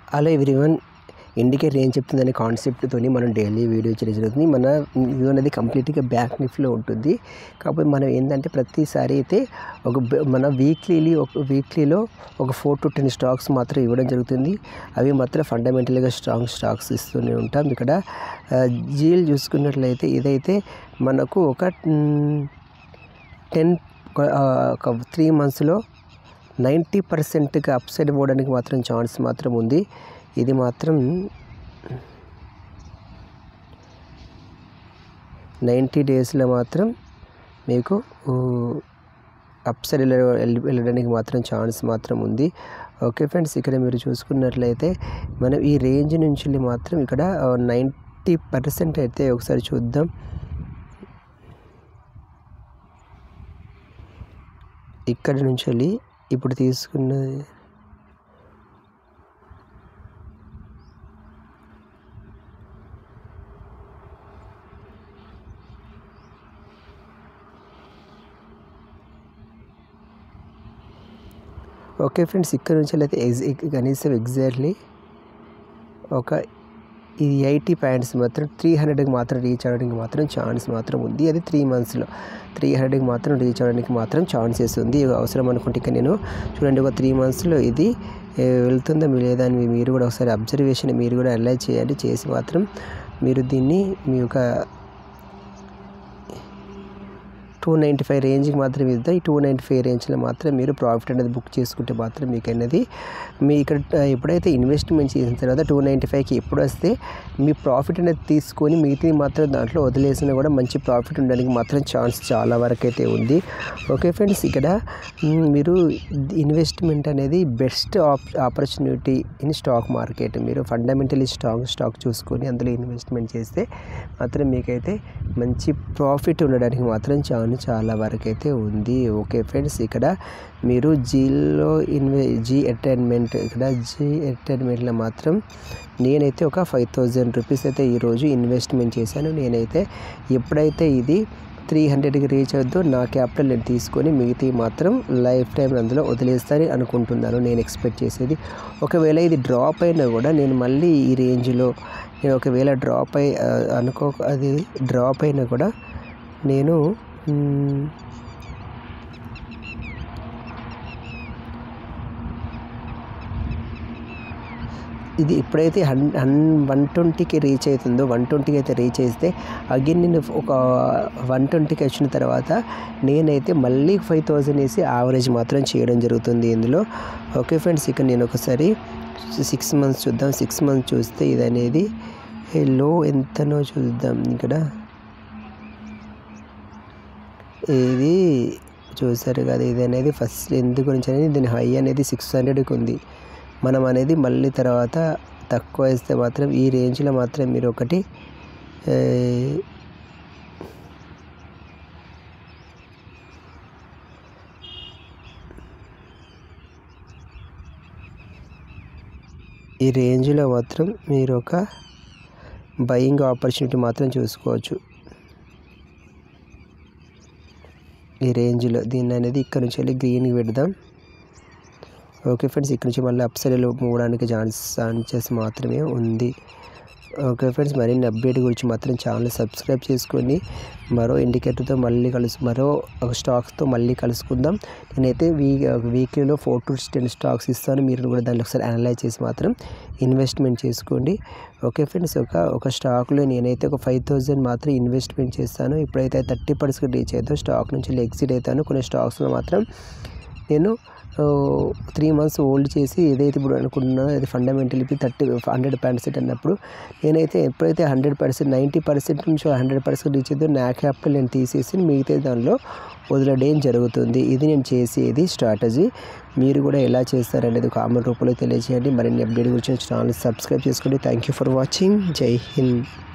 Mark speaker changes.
Speaker 1: hello everyone indicator ఏం చెప్తుందనే కాన్సెప్ట్తోని మనం daily video చేయడం జరుగుతుంది మన వ్యూ అనేది కంప్లీట్గా బ్యాక్ నిఫ్ట్లో ఉంటుంది కాకపోతే మనం ఏంటంటే ప్రతిసారి అయితే ఒక బ- మన వీక్లీలీ ఒక వీక్లీలో ఒక ఫోర్ టు టెన్ స్టాక్స్ మాత్రం ఇవ్వడం జరుగుతుంది అవి మాత్రం ఫండమెంటల్గా స్ట్రాంగ్ స్టాక్స్ ఇస్తూనే ఉంటాం ఇక్కడ జీల్ చూసుకున్నట్లయితే ఇదైతే మనకు ఒక టెన్ ఒక త్రీ మంత్స్లో నైంటీ పర్సెంట్గా అప్సైడ్ పోవడానికి మాత్రం ఛాన్స్ మాత్రం ఉంది ఇది మాత్రం నైంటీ డేస్లో మాత్రం మీకు అప్సైడ్ వెళ్ళడానికి మాత్రం ఛాన్స్ మాత్రం ఉంది ఓకే ఫ్రెండ్స్ ఇక్కడ మీరు చూసుకున్నట్లయితే మనం ఈ రేంజ్ నుంచి మాత్రం ఇక్కడ నైంటీ పర్సెంట్ అయితే ఒకసారి చూద్దాం ఇక్కడ నుంచి వెళ్ళి ఇప్పుడు తీసుకున్న ఓకే ఫ్రెండ్స్ ఇక్కడ నుంచి అయితే ఎగ్జ్ కనీసం ఎగ్జాక్ట్లీ ఒక ఇది ఎయిటీ పాయింట్స్ మాత్రం త్రీ హండ్రెడ్కి మాత్రం రీచ్ అవ్వడానికి మాత్రం ఛాన్స్ మాత్రం ఉంది అది త్రీ మంత్స్లో త్రీ హండ్రెడ్కి మాత్రం రీచ్ అవ్వడానికి మాత్రం ఛాన్సెస్ ఉంది అవసరం అనుకుంటే ఇక నేను చూడండి ఒక త్రీ మంత్స్లో ఇది ఏ, వెళ్తుందా మీ లేదా అని మీరు కూడా ఒకసారి అబ్జర్వేషన్ మీరు కూడా అనలైజ్ చేయండి చేసి మాత్రం మీరు దీన్ని మీ యొక్క టూ నైంటీ ఫైవ్ రేంజ్కి మాత్రం ఇద్దాం ఈ టూ నైంటీ ఫైవ్ రేంజ్లో మాత్రం మీరు ప్రాఫిట్ అనేది బుక్ చేసుకుంటే మాత్రం మీకు అనేది మీ ఇక్కడ ఆ, ఎప్పుడైతే ఇన్వెస్ట్మెంట్ చేసిన తర్వాత టూ నైంటీ ఫైవ్కి ఎప్పుడు వస్తే మీ ప్రాఫిట్ అనేది తీసుకొని మిగతా మాత్రం దాంట్లో వదిలేసినా కూడా మంచి ప్రాఫిట్ ఉండడానికి మాత్రం ఛాన్స్ చాలా వరకు అయితే ఉంది ఓకే ఫ్రెండ్స్ ఇక్కడ మ్, మీరు ఇన్వెస్ట్మెంట్ అనేది best of opportunity in stock market మీరు ఫండమెంటలీ స్టాక్ స్టాక్ చూసుకొని అందులో ఇన్వెస్ట్మెంట్ చేస్తే మాత్రం మీకైతే మంచి ప్రాఫిట్ ఉండడానికి మాత్రం ఛాన్స్ చాలా వరకు అయితే ఉంది ఓకే ఫ్రెండ్స్ ఇక్కడ మీరు జీలో ఇన్వె జీ ఎంటర్టైన్మెంట్ ఇక్కడ జీ ఎంటర్టైన్మెంట్లో మాత్రం నేనైతే ఒక ఫైవ్ థౌజండ్ రూపీస్ అయితే ఈరోజు ఇన్వెస్ట్మెంట్ చేశాను నేనైతే ఎప్పుడైతే ఇది త్రీ హండ్రెడ్కి రీచ్ అవుద్దో నా క్యాపిటల్ నేను తీసుకొని మిగతా మాత్రం లైఫ్ టైం అందులో వదిలేస్తానని అనుకుంటున్నాను నేను ఎక్స్పెక్ట్ చేసేది ఒకవేళ ఇది డ్రాప్ అయినా కూడా నేను మళ్ళీ ఈ రేంజ్లో నేను ఒకవేళ డ్రాప్ అయి ఆ, అనుకో అది డ్రాప్ అయినా కూడా నేను మ్, ఇది ఎప్పుడైతే హన్ హన్ వన్ ట్వంటీకి రీచ్ అవుతుందో వన్ ట్వంటీకి అయితే రీచ్ అయితే అగైన్ నేను ఒక వన్ ట్వంటీకి వచ్చిన తర్వాత నేనైతే మళ్ళీ ఫైవ్ థౌజండ్ వేసి యావరేజ్ మాత్రం చేయడం జరుగుతుంది ఇందులో ఓకే ఫ్రెండ్స్ ఇక నేను ఒకసారి సిక్స్ మంత్స్ చూద్దాం సిక్స్ మంత్స్ చూస్తే ఇది అనేది లో ఎంతనో చూద్దాం ఇక్కడ ఇది చూసారు కదా ఇది అనేది ఫస్ట్ ఎందు గురించి అనేది దీని హై అనేది సిక్స్ హండ్రెడ్కి ఉంది మనం అనేది మళ్ళీ తర్వాత తక్కువ వేస్తే మాత్రం ఈ రేంజ్లో మాత్రం మీరు ఒకటి ఏ, ఈ రేంజ్లో మాత్రం మీరు ఒక బయింగ్ ఆపర్చునిటీ మాత్రం చూసుకోవచ్చు ఈ రేంజ్లో దీన్ని అనేది ఇక్కడ నుంచి వెళ్ళి గ్రీన్కి పెడదాం ఓకే ఫ్రెండ్స్ ఇక్కడ నుంచి మళ్ళీ అప్ సైడ్ మూవడానికి ఛాన్స్ ఛాన్సెస్ మాత్రమే ఉంది ఓకే ఫ్రెండ్స్ మరిన్ని అప్డేట్ గురించి మాత్రం ఛానల్ సబ్స్క్రైబ్ చేసుకొని మరో ఇండికేటర్తో మళ్ళీ కలుసు మరో ఒక స్టాక్స్తో మళ్ళీ కలుసుకుందాం నేనైతే వీ వీక్లీలో ఫోర్ టు టెన్ స్టాక్స్ ఇస్తాను మీరు కూడా దాన్ని ఒకసారి అనలైజ్ చేసి మాత్రం ఇన్వెస్ట్మెంట్ చేసుకోండి ఓకే ఫ్రెండ్స్ ఒక ఒక స్టాక్లో నేనైతే ఒక ఫైవ్ థౌజండ్ మాత్రం ఇన్వెస్ట్మెంట్ చేస్తాను ఇప్పుడైతే థర్టీ పర్సెంట్ రీచ్ అవుతాను స్టాక్ నుంచి ఎగ్జిట్ అవుతాను కొన్ని స్టాక్స్లో మాత్రం నేను త్రీ మంత్స్ హోల్డ్ చేసి ఏదైతే ఇప్పుడు అనుకుంటున్నానో అది ఫండమెంటల్ ఇప్పుడు థర్టీ హండ్రెడ్ పర్సెంట్ అన్నప్పుడు నేనైతే ఎప్పుడైతే హండ్రెడ్ పర్సెంట్ నైంటీ పర్సెంట్ నుంచి హండ్రెడ్ పర్సెంట్ రీచ్ అవుతుందో నా క్యాపిటల్ నేను తీసేసి మిగతా దానిలో వదిలేయడం జరుగుతుంది ఇది నేను చేసేది స్ట్రాటజీ మీరు కూడా ఎలా చేస్తారనేది కామెంట్ రూపంలో తెలియజేయండి మరిన్ని అప్డేట్ గురించి ఛానల్ సబ్స్క్రైబ్ చేసుకోండి థ్యాంక్ యూ ఫర్ వాచింగ్ జై హింద్